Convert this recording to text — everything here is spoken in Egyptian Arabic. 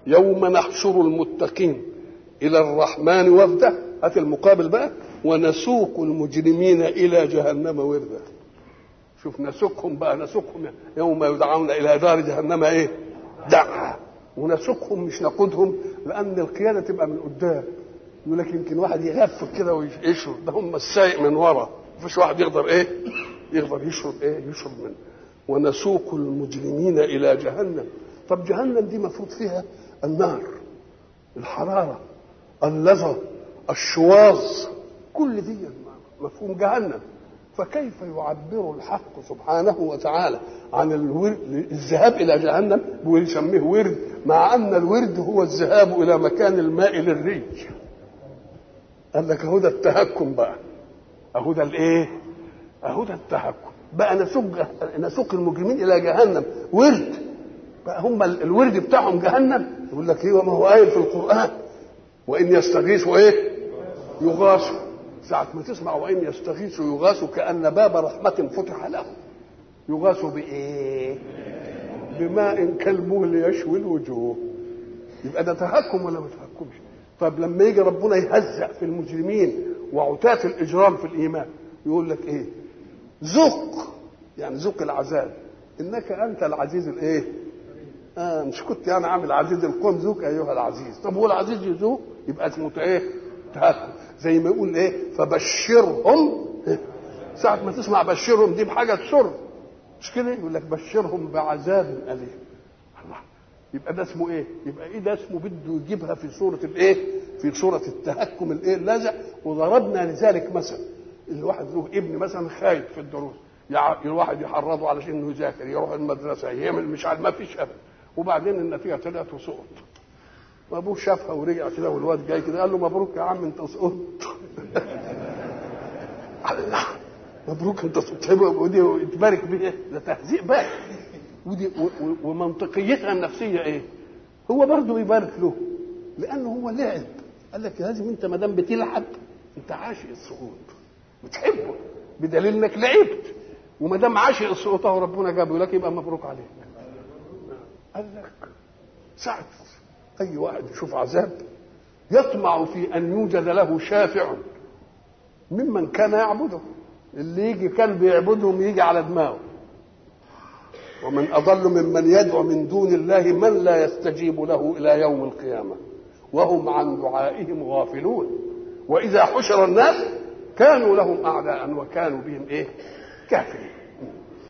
يوم نحشر المتقين الى الرحمن وفدا هات المقابل بقى ونسوق المجرمين الى جهنم وردا شوف نسوقهم بقى نسوقهم يوم يدعون الى دار جهنم ايه دعا ونسوقهم مش نقودهم لان القياده تبقى من قدام يقول لك يمكن واحد يغفل كده ويشرب ده هم السايق من ورا مفيش واحد يقدر ايه يقدر يشرب ايه يشرب منه ونسوق المجرمين الى جهنم طب جهنم دي مفروض فيها النار الحراره اللظى الشواظ كل دي مفهوم جهنم فكيف يعبر الحق سبحانه وتعالى عن الورد الذهاب الى جهنم ويسميه ورد مع ان الورد هو الذهاب الى مكان الماء للري قال لك اهو ده التهكم بقى اهو ده الايه اهو ده التهكم بقى نسوق نسوق المجرمين الى جهنم ورد بقى هم الورد بتاعهم جهنم يقول لك ايوه ما هو قايل في القران وان يستغيثوا ايه يغاثوا ساعة ما تسمع وإن يستغيثوا يغاثوا كأن باب رحمة فتح له يغاثوا بإيه؟ بماء كالمهل يشوي الوجوه يبقى ده تهكم ولا ما تهكمش؟ طب لما يجي ربنا يهزأ في المجرمين وعتاة الإجرام في الإيمان يقول لك إيه؟ ذق يعني ذق العذاب إنك أنت العزيز الإيه؟ آه مش كنت يعني عامل عزيز القوم ذوق أيها العزيز طب هو العزيز يذوق يبقى اسمه إيه؟ تهكم زي ما يقول ايه فبشرهم ساعة ما تسمع بشرهم دي بحاجة تسر مش كده يقول لك بشرهم بعذاب أليم الله يبقى ده اسمه ايه؟ يبقى ايه ده اسمه بده يجيبها في صورة الايه؟ في صورة التهكم الايه اللاذع وضربنا لذلك مثلا الواحد له ابن مثلا خايف في الدروس الواحد يحرضه علشان انه يذاكر يروح المدرسه يعمل مش عارف ما فيش ابدا وبعدين النتيجه طلعت وسقط وابوه شافها ورجع كده والواد جاي كده قال له مبروك يا عم انت سقطت الله مبروك انت سقطت ودي تبارك بيه ده تهزيء بقى ودي ومنطقيتها النفسيه ايه؟ هو برضه يبارك له لانه هو لعب قال لك لازم انت ما دام بتلعب انت عاشق السقوط بتحبه بدليل انك لعبت وما دام عاشق السقوط اهو ربنا جابه لك يبقى مبروك عليك قال لك ساعه اي واحد يشوف عذاب يطمع في ان يوجد له شافع ممن كان يعبده اللي يجي كان بيعبدهم يجي على دماغه ومن اضل ممن يدعو من دون الله من لا يستجيب له الى يوم القيامه وهم عن دعائهم غافلون واذا حشر الناس كانوا لهم اعداء وكانوا بهم ايه كافرين